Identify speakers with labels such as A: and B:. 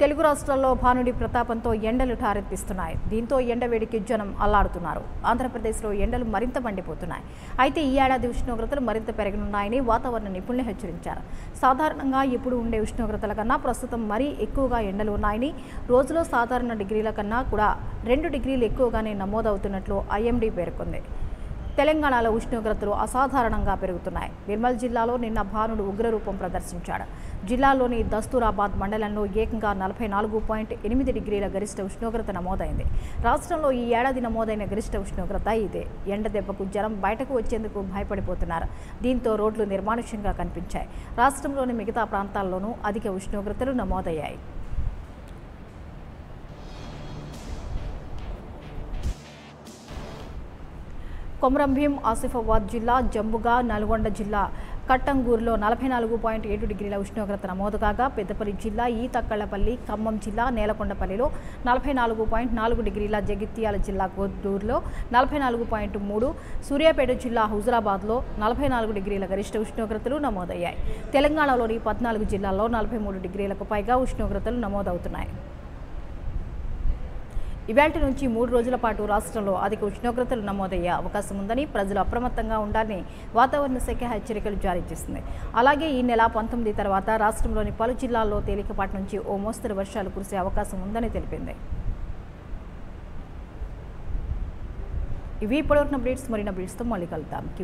A: తెలుగు రాష్ట్రాల్లో భానుడి ప్రతాపంతో ఎండలు ఠారెత్తిస్తున్నాయి దీంతో ఎండవేడికి జనం అల్లాడుతున్నారు ఆంధ్రప్రదేశ్లో ఎండలు మరింత మండిపోతున్నాయి అయితే ఈ ఏడాది ఉష్ణోగ్రతలు మరింత పెరగనున్నాయని వాతావరణ నిపుణులు హెచ్చరించారు సాధారణంగా ఇప్పుడు ఉండే ఉష్ణోగ్రతల కన్నా ప్రస్తుతం మరీ ఎక్కువగా ఎండలు ఉన్నాయని రోజులో సాధారణ డిగ్రీల కన్నా కూడా రెండు డిగ్రీలు ఎక్కువగానే నమోదవుతున్నట్లు ఐఎండీ పేర్కొంది తెలంగాణలో ఉష్ణోగ్రతలు అసాధారణంగా పెరుగుతున్నాయి నిర్మల్ జిల్లాలో నిన్న భానుడు ఉగ్రరూపం ప్రదర్శించాడు జిల్లాలోని దస్తూరాబాద్ మండలంలో ఏకంగా నలభై నాలుగు పాయింట్ ఎనిమిది డిగ్రీల గరిష్ట ఉష్ణోగ్రత నమోదైంది రాష్ట్రంలో ఈ ఏడాది నమోదైన గరిష్ట ఉష్ణోగ్రత ఇదే ఎండ దెబ్బకు జనం బయటకు వచ్చేందుకు భయపడిపోతున్నారు దీంతో రోడ్లు నిర్మానుష్యంగా కనిపించాయి రాష్ట్రంలోని మిగతా ప్రాంతాల్లోనూ అధిక ఉష్ణోగ్రతలు నమోదయ్యాయి కొమరంభీం ఆసిఫాబాద్ జిల్లా జంబుగా నల్గొండ జిల్లా కట్టంగూరులో నలభై నాలుగు పాయింట్ ఏడు డిగ్రీల ఉష్ణోగ్రత నమోదు కాగా పెద్దపల్లి జిల్లా ఈతక్కళ్లపల్లి ఖమ్మం జిల్లా నేలకొండపల్లిలో నలభై నాలుగు పాయింట్ నాలుగు డిగ్రీల జగిత్యాల జిల్లా గొద్దూరులో నలభై నాలుగు పాయింట్ మూడు సూర్యాపేట జిల్లా హుజురాబాద్లో నలభై నాలుగు డిగ్రీల గరిష్ట ఉష్ణోగ్రతలు నమోదయ్యాయి తెలంగాణలోని పద్నాలుగు జిల్లాల్లో నలభై మూడు డిగ్రీలకు పైగా ఉష్ణోగ్రతలు నమోదవుతున్నాయి ఇవాటి నుంచి మూడు రోజుల పాటు రాష్ట్రంలో అధిక ఉష్ణోగ్రతలు నమోదయ్యే అవకాశం ఉందని ప్రజలు అప్రమత్తంగా ఉండాలని వాతావరణ శాఖ హెచ్చరికలు జారీ చేసింది అలాగే ఈ నెల పంతొమ్మిది తర్వాత రాష్ట్రంలోని పలు జిల్లాల్లో తేలికపాటి నుంచి ఓ మోస్తరు వర్షాలు కురిసే అవకాశం ఉందని తెలిపింది ఇవి ఇప్పటివరకు అప్డేట్స్ మరిన్ని అప్డేట్స్తో మళ్ళీ కలుద్దాం